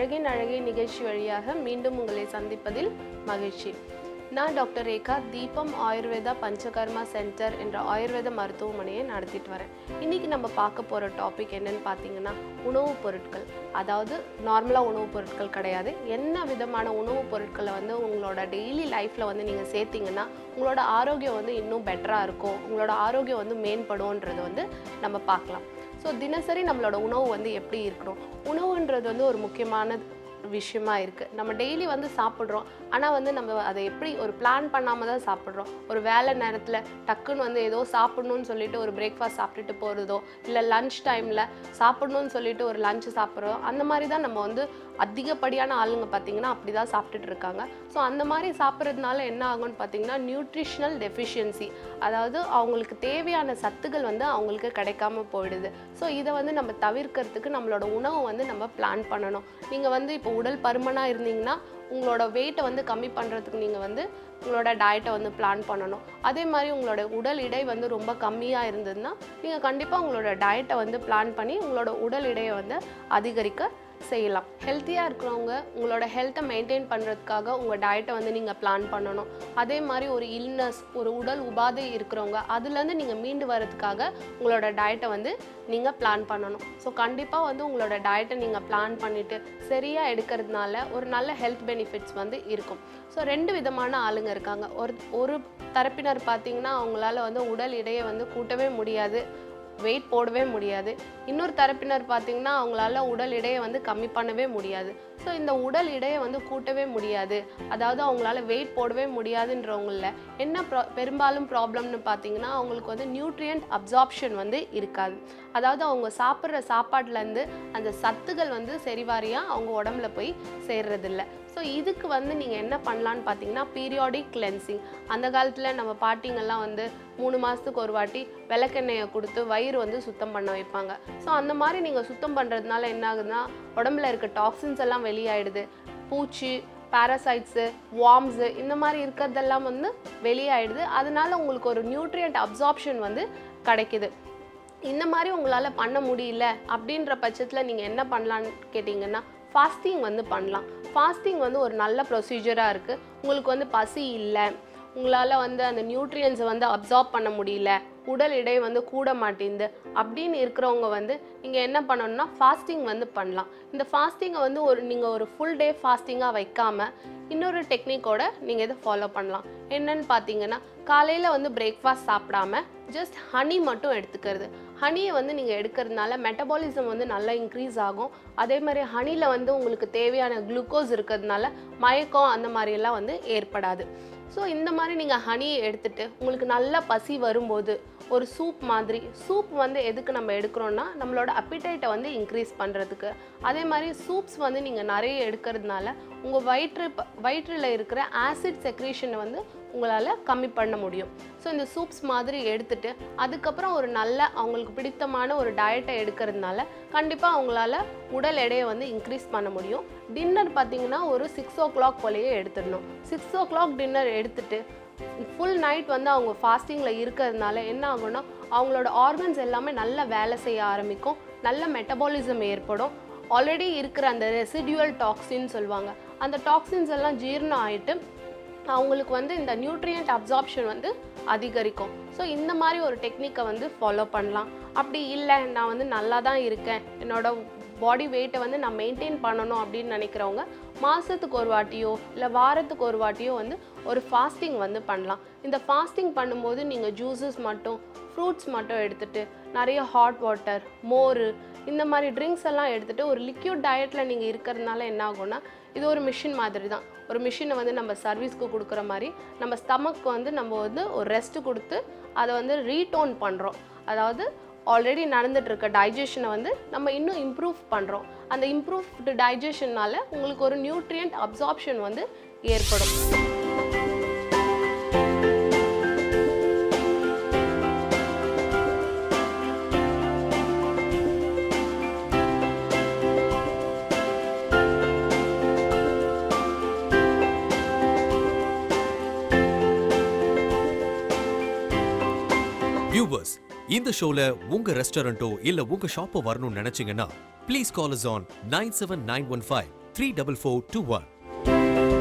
அழகின் அழகை நிகழ்ச்சி வழியாக மீண்டும் உங்களை சந்திப்பதில் மகிழ்ச்சி நான் டாக்டர் ரேகா தீபம் ஆயுர்வேதா பஞ்சகர்மா சென்டர் என்ற ஆயுர்வேத மருத்துவமனையை நடத்திட்டு வரேன் இன்னைக்கு நம்ம பார்க்க போகிற டாபிக் என்னன்னு பார்த்தீங்கன்னா உணவுப் பொருட்கள் அதாவது நார்மலாக உணவுப் பொருட்கள் கிடையாது என்ன விதமான உணவுப் பொருட்களை வந்து உங்களோட டெய்லி லைஃப்பில் வந்து நீங்கள் சேர்த்தீங்கன்னா உங்களோட ஆரோக்கியம் வந்து இன்னும் பெட்டராக இருக்கும் உங்களோட ஆரோக்கியம் வந்து மேம்படும்ன்றது வந்து நம்ம பார்க்கலாம் ஸோ தினசரி நம்மளோட உணவு வந்து எப்படி இருக்கணும் உணவுன்றது வந்து ஒரு முக்கியமான விஷயமா இருக்குது நம்ம டெய்லி வந்து சாப்பிட்றோம் ஆனால் வந்து நம்ம அதை எப்படி ஒரு பிளான் பண்ணாமல் தான் சாப்பிட்றோம் ஒரு வேலை நேரத்தில் டக்குன்னு வந்து ஏதோ சாப்பிடணும்னு சொல்லிட்டு ஒரு பிரேக்ஃபாஸ்ட் சாப்பிட்டுட்டு போகிறதோ இல்லை லஞ்ச் டைமில் சாப்பிடணும்னு சொல்லிட்டு ஒரு லஞ்ச் சாப்பிட்றோம் அந்த மாதிரி தான் நம்ம வந்து அதிகப்படியான ஆளுங்க பார்த்திங்கன்னா அப்படி தான் சாப்பிட்டுட்டு இருக்காங்க ஸோ அந்த மாதிரி சாப்பிட்றதுனால என்ன ஆகும்னு பார்த்தீங்கன்னா நியூட்ரிஷனல் டெஃபிஷியன்சி அதாவது அவங்களுக்கு தேவையான சத்துக்கள் வந்து அவங்களுக்கு கிடைக்காம போயிடுது ஸோ இதை வந்து நம்ம தவிர்க்கிறதுக்கு நம்மளோட உணவு வந்து நம்ம பிளான் பண்ணணும் நீங்கள் வந்து இப்போ உடல் பருமனாக இருந்தீங்கன்னா உங்களோட வெயிட்டை வந்து கம்மி பண்ணுறதுக்கு நீங்கள் வந்து உங்களோட டயட்டை வந்து பிளான் பண்ணணும் அதே மாதிரி உங்களோட உடல் எடை வந்து ரொம்ப கம்மியாக இருந்ததுன்னா நீங்கள் கண்டிப்பாக உங்களோட டயட்டை வந்து பிளான் பண்ணி உங்களோட உடல் எடையை வந்து அதிகரிக்க செய்யலாம் ஹெல்த்தியாக இருக்கிறவங்க உங்களோட ஹெல்த்தை மெயின்டைன் பண்ணுறதுக்காக உங்கள் டயட்டை வந்து நீங்கள் பிளான் பண்ணணும் அதே மாதிரி ஒரு இல்னஸ் ஒரு உடல் உபாதை இருக்கிறவங்க அதுலேருந்து நீங்கள் மீண்டு வரதுக்காக உங்களோட டயட்டை வந்து நீங்கள் பிளான் பண்ணணும் ஸோ கண்டிப்பாக வந்து உங்களோட டயட்டை நீங்கள் பிளான் பண்ணிவிட்டு சரியாக எடுக்கிறதுனால ஒரு நல்ல ஹெல்த் பெனிஃபிட்ஸ் வந்து இருக்கும் ஸோ ரெண்டு விதமான ஆளுங்க இருக்காங்க ஒரு ஒரு தரப்பினர் பார்த்தீங்கன்னா அவங்களால வந்து உடல் எடையை வந்து கூட்டவே முடியாது வெயிட் போடவே முடியாது இன்னொரு தரப்பினர் பார்த்தீங்கன்னா அவங்களால உடல் எடையை வந்து கம்மி பண்ணவே முடியாது ஸோ இந்த உடல் எடையை வந்து கூட்டவே முடியாது அதாவது அவங்களால வெயிட் போடவே முடியாதுன்றவங்கள என்ன ப்ரா பெரும்பாலும் ப்ராப்ளம்னு பார்த்தீங்கன்னா அவங்களுக்கு வந்து நியூட்ரியன்ட் அப்சார்ப்ஷன் வந்து இருக்காது அதாவது அவங்க சாப்பிட்ற சாப்பாட்டுலேருந்து அந்த சத்துகள் வந்து சரிவாரியாக அவங்க உடம்புல போய் சேர்றதில்ல ஸோ இதுக்கு வந்து நீங்கள் என்ன பண்ணலான்னு பார்த்தீங்கன்னா பீரியாடிக் கிளென்சிங் அந்த காலத்தில் நம்ம பாட்டிங்கெல்லாம் வந்து மூணு மாதத்துக்கு ஒரு வாட்டி விளக்கெண்ணெயை கொடுத்து வயிறு வந்து சுத்தம் பண்ண வைப்பாங்க ஸோ அந்த மாதிரி நீங்கள் சுத்தம் பண்ணுறதுனால என்ன ஆகுதுன்னா உடம்புல இருக்க டாக்ஸின்ஸ் எல்லாம் வெளியாயிடுது பூச்சி பாரசைட்ஸு வார்ம்ஸு இந்த மாதிரி இருக்கிறதெல்லாம் வந்து வெளியாயிடுது அதனால உங்களுக்கு ஒரு நியூட்ரியன்ட் அப்சார்ப்ஷன் வந்து கிடைக்குது இந்த மாதிரி உங்களால் பண்ண முடியல அப்படின்ற பட்சத்தில் நீங்கள் என்ன பண்ணலான்னு கேட்டிங்கன்னா ஃபாஸ்டிங் வந்து பண்ணலாம் ஃபாஸ்டிங் வந்து ஒரு நல்ல ப்ரொசீஜராக இருக்குது உங்களுக்கு வந்து பசி இல்லை உங்களால் வந்து அந்த நியூட்ரியன்ஸை வந்து அப்சார்ப் பண்ண முடியல உடல் எடை வந்து கூட மாட்டேங்குது அப்படின்னு இருக்கிறவங்க வந்து நீங்கள் என்ன பண்ணணும்னா ஃபாஸ்டிங் வந்து பண்ணலாம் இந்த ஃபாஸ்டிங்கை வந்து ஒரு நீங்கள் ஒரு ஃபுல் டே ஃபாஸ்டிங்காக வைக்காமல் இன்னொரு டெக்னிக்கோட நீங்கள் இதை ஃபாலோ பண்ணலாம் என்னன்னு பார்த்தீங்கன்னா காலையில் வந்து பிரேக்ஃபாஸ்ட் சாப்பிடாம ஜஸ்ட் ஹனி மட்டும் எடுத்துக்கிறது ஹனியை வந்து நீங்கள் எடுக்கிறதுனால மெட்டபாலிசம் வந்து நல்லா இன்க்ரீஸ் ஆகும் அதே மாதிரி ஹனியில் வந்து உங்களுக்கு தேவையான குளுக்கோஸ் இருக்கிறதுனால மயக்கம் அந்த மாதிரியெல்லாம் வந்து ஏற்படாது ஸோ இந்த மாதிரி நீங்கள் ஹனியை எடுத்துட்டு உங்களுக்கு நல்ல பசி வரும்போது ஒரு சூப் மாதிரி சூப் வந்து எதுக்கு நம்ம எடுக்கிறோன்னா நம்மளோட அப்பிடைட்டை வந்து இன்க்ரீஸ் பண்ணுறதுக்கு அதே மாதிரி சூப்ஸ் வந்து நீங்கள் நிறைய எடுக்கிறதுனால உங்கள் வயிற்று ப- வயிற்றில் இருக்கிற ஆசிட் செக்ரேஷனை வந்து உங்களால் கம்மி பண்ண முடியும் ஸோ இந்த சூப்ஸ் மாதிரி எடுத்துட்டு அதுக்கப்புறம் ஒரு நல்ல அவங்களுக்கு பிடித்தமான ஒரு டயட்டை எடுக்கிறதுனால கண்டிப்பாக அவங்களால உடல் எடையை வந்து இன்க்ரீஸ் பண்ண முடியும் டின்னர் பார்த்தீங்கன்னா ஒரு சிக்ஸ் ஓ கிளாக் போலேயே எடுத்துடணும் சிக்ஸ் ஓ கிளாக் டின்னர் எடுத்துட்டு ஃபுல் நைட் வந்து அவங்க ஃபாஸ்டிங்கில் இருக்கிறதுனால என்ன ஆகும்னா அவங்களோட ஆர்கன்ஸ் எல்லாமே நல்லா வேலை செய்ய ஆரம்பிக்கும் நல்ல மெட்டபாலிசம் ஏற்படும் ஆல்ரெடி இருக்கிற அந்த ரெசிடியூவல் டாக்ஸின் சொல்லுவாங்க அந்த டாக்ஸின்ஸ் எல்லாம் ஜீரணம் ஆயிட்டு அவங்களுக்கு வந்து இந்த நியூட்ரியன்ட் அப்சார்ப்ஷன் வந்து அதிகரிக்கும் ஸோ இந்த மாதிரி ஒரு டெக்னிக்கை வந்து ஃபாலோ பண்ணலாம் அப்படி இல்லை நான் வந்து நல்லா தான் இருக்கேன் என்னோட பாடி வெயிட்டை வந்து நான் மெயின்டைன் பண்ணணும் அப்படின்னு நினைக்கிறவங்க மாதத்துக்கு ஒரு வாட்டியோ இல்லை வாரத்துக்கு ஒரு வாட்டியோ வந்து ஒரு ஃபாஸ்டிங் வந்து பண்ணலாம் இந்த ஃபாஸ்டிங் பண்ணும்போது நீங்கள் ஜூஸஸ் மட்டும் ஃப்ரூட்ஸ் மட்டும் எடுத்துட்டு நிறைய ஹாட் வாட்டர் மோர் இந்த மாதிரி ட்ரிங்க்ஸ் எல்லாம் எடுத்துட்டு ஒரு லிக்யூட் டயட்டில் நீங்கள் இருக்கிறதுனால என்ன ஆகும்னா இது ஒரு மிஷின் மாதிரி தான் ஒரு மிஷினை வந்து நம்ம சர்வீஸ்க்கு கொடுக்குற மாதிரி நம்ம ஸ்டமக்கு வந்து நம்ம வந்து ஒரு ரெஸ்ட் கொடுத்து அதை வந்து ரீடோன் பண்ணுறோம் அதாவது ஆல்ரெடி நடந்துட்டு இருக்க டைஜஷனை வந்து நம்ம இன்னும் இம்ப்ரூவ் பண்ணுறோம் அந்த இம்ப்ரூவ்டு டைஜஷன்னால உங்களுக்கு ஒரு நியூட்ரியன்ட் அப்சார்ப்ஷன் வந்து ஏற்படும் வியூவர்ஸ் இந்த ஷோல உங்க ரெஸ்டாரண்ட்டோ இல்ல உங்க ஷாப்போ வரணும்னு நினைச்சீங்கன்னா please call us on nine seven nine one five three double four two one